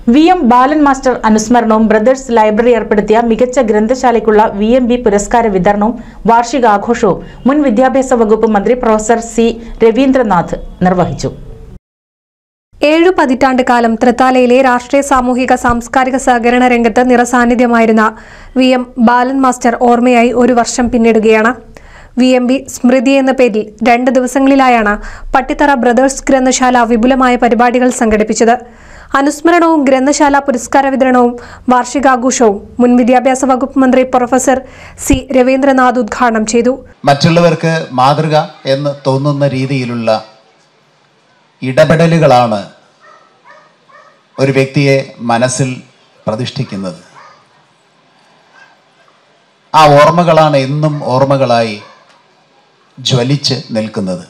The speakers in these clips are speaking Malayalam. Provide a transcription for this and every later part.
വി എം ബാലൻ മാസ്റ്റർ അനുസ്മരണവും ബ്രദേഴ്സ് ലൈബ്രറി ഏർപ്പെടുത്തിയ മികച്ച ഗ്രന്ഥശാലയ്ക്കുള്ള വി എം ബി പുരസ്കാര വിതരണവും വാർഷികാഘോഷവും മുൻ വിദ്യാഭ്യാസ വകുപ്പ് മന്ത്രി പ്രൊഫസർ സി രവീന്ദ്രനാഥ് നിർവഹിച്ചു ഏഴു പതിറ്റാണ്ട് കാലം തൃത്താലയിലെ രാഷ്ട്രീയ സാമൂഹിക സാംസ്കാരിക സഹകരണ രംഗത്ത് നിറസാന്നിധ്യമായിരുന്ന വി എം ബാലൻ മാസ്റ്റർ ഓർമ്മയായി ഒരു വർഷം പിന്നിടുകയാണ് വി എം ബി സ്മൃതി എന്ന പേരിൽ രണ്ട് ദിവസങ്ങളിലായാണ് പട്ടിത്തറ ബ്രദേഴ്സ് ഗ്രന്ഥശാല വിപുലമായ പരിപാടികൾ സംഘടിപ്പിച്ചത് അനുസ്മരണവും ഗ്രന്ഥശാല പുരസ്കാര വിതരണവും വാർഷികാഘോഷവും മുൻ വിദ്യാഭ്യാസ വകുപ്പ് മന്ത്രി പ്രൊഫസർ സി രവീന്ദ്രനാഥ് ഉദ്ഘാടനം ചെയ്തു മറ്റുള്ളവർക്ക് മാതൃക എന്ന് തോന്നുന്ന രീതിയിലുള്ള ഇടപെടലുകളാണ് ഒരു വ്യക്തിയെ മനസ്സിൽ പ്രതിഷ്ഠിക്കുന്നത് ആ ഓർമ്മകളാണ് എന്നും ഓർമ്മകളായി ജ്വലിച്ച് നിൽക്കുന്നത്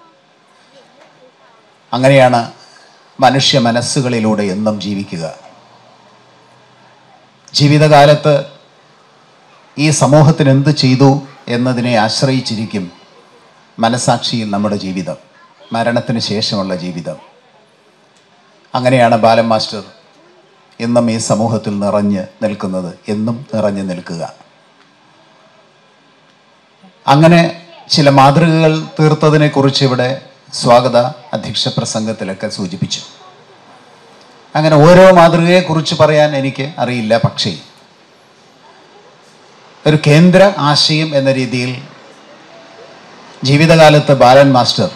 അങ്ങനെയാണ് മനുഷ്യ മനസ്സുകളിലൂടെ എന്നും ജീവിക്കുക ജീവിതകാലത്ത് ഈ സമൂഹത്തിന് എന്ത് ചെയ്തു എന്നതിനെ ആശ്രയിച്ചിരിക്കും മനസാക്ഷിയിൽ നമ്മുടെ ജീവിതം മരണത്തിന് ശേഷമുള്ള ജീവിതം അങ്ങനെയാണ് ബാലൻ മാസ്റ്റർ എന്നും ഈ സമൂഹത്തിൽ നിറഞ്ഞ് നിൽക്കുന്നത് എന്നും നിറഞ്ഞു നിൽക്കുക അങ്ങനെ ചില മാതൃകകൾ തീർത്തതിനെ കുറിച്ച് ഇവിടെ സ്വാഗത അധ്യക്ഷ പ്രസംഗത്തിലൊക്കെ സൂചിപ്പിച്ചു അങ്ങനെ ഓരോ മാതൃകയെക്കുറിച്ച് പറയാൻ എനിക്ക് അറിയില്ല പക്ഷേ ഒരു കേന്ദ്ര ആശയം എന്ന രീതിയിൽ ജീവിതകാലത്ത് ബാലൻ മാസ്റ്റർ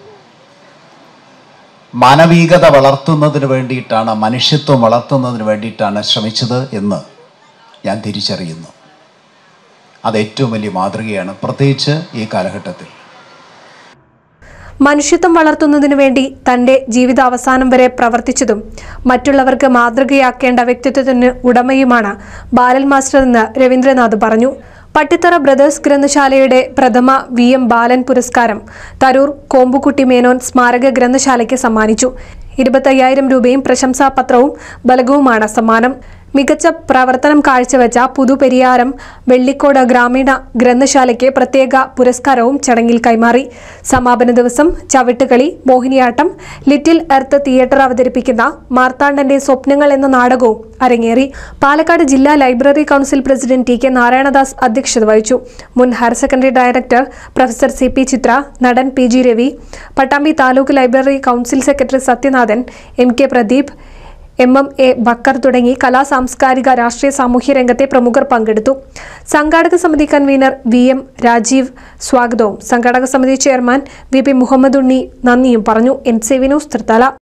മാനവികത വളർത്തുന്നതിന് വേണ്ടിയിട്ടാണ് മനുഷ്യത്വം വളർത്തുന്നതിന് വേണ്ടിയിട്ടാണ് ശ്രമിച്ചത് എന്ന് ഞാൻ തിരിച്ചറിയുന്നു അത് ഏറ്റവും വലിയ മാതൃകയാണ് പ്രത്യേകിച്ച് ഈ കാലഘട്ടത്തിൽ മനുഷ്യത്വം വളർത്തുന്നതിനു വേണ്ടി തന്റെ ജീവിതാവസാനം വരെ പ്രവർത്തിച്ചതും മറ്റുള്ളവർക്ക് മാതൃകയാക്കേണ്ട വ്യക്തിത്വത്തിന് ഉടമയുമാണ് ബാലൻ മാസ്റ്റർ എന്ന് രവീന്ദ്രനാഥ് പറഞ്ഞു പട്ടിത്തറ ബ്രദേഴ്സ് ഗ്രന്ഥശാലയുടെ പ്രഥമ വി എം ബാലൻ പുരസ്കാരം തരൂർ കോമ്പുകുട്ടി മേനോൻ സ്മാരക ഗ്രന്ഥശാലയ്ക്ക് സമ്മാനിച്ചു ഇരുപത്തയ്യായിരം രൂപയും പ്രശംസാപത്രവും ബലകവുമാണ് സമ്മാനം മികച്ച പ്രവർത്തനം കാഴ്ചവെച്ച പുതുപെരിയാരം വെള്ളിക്കോട് ഗ്രാമീണ ഗ്രന്ഥശാലയ്ക്ക് പ്രത്യേക പുരസ്കാരവും ചടങ്ങിൽ കൈമാറി സമാപന ദിവസം Chavittukali Mohiniyattam little earth theatre അവതരിപ്പിക്കുന്ന മാർത്താണ്ഡന്റെ സ്വപ്നങ്ങൾ എന്ന നാടകവും അരങ്ങേറി പാലക്കാട് ജില്ലാ library council president T K Narayanadas അധ്യക്ഷത വഹിച്ചു മുൻ higher secondary director professor C P Chitra നടൻ P G Ravi Pattambi taluk library council secretary Sathyanathan M K Pradeep M M A Bakkar തുടങ്ങി കലാ സാംസ്കാരിക രാഷ്ട്രീയ സാമൂഹ്യ രംഗത്തെ പ്രമുഖർ പങ്കെടുത്തു സംഘാടക സമിതി കൺവീനർ വി എം രാജീവ് സ്വാഗതവും സംഘാടക സമിതി chairman V P Muhammad Unni നന്ദിയും പറഞ്ഞു N C V news Thrithala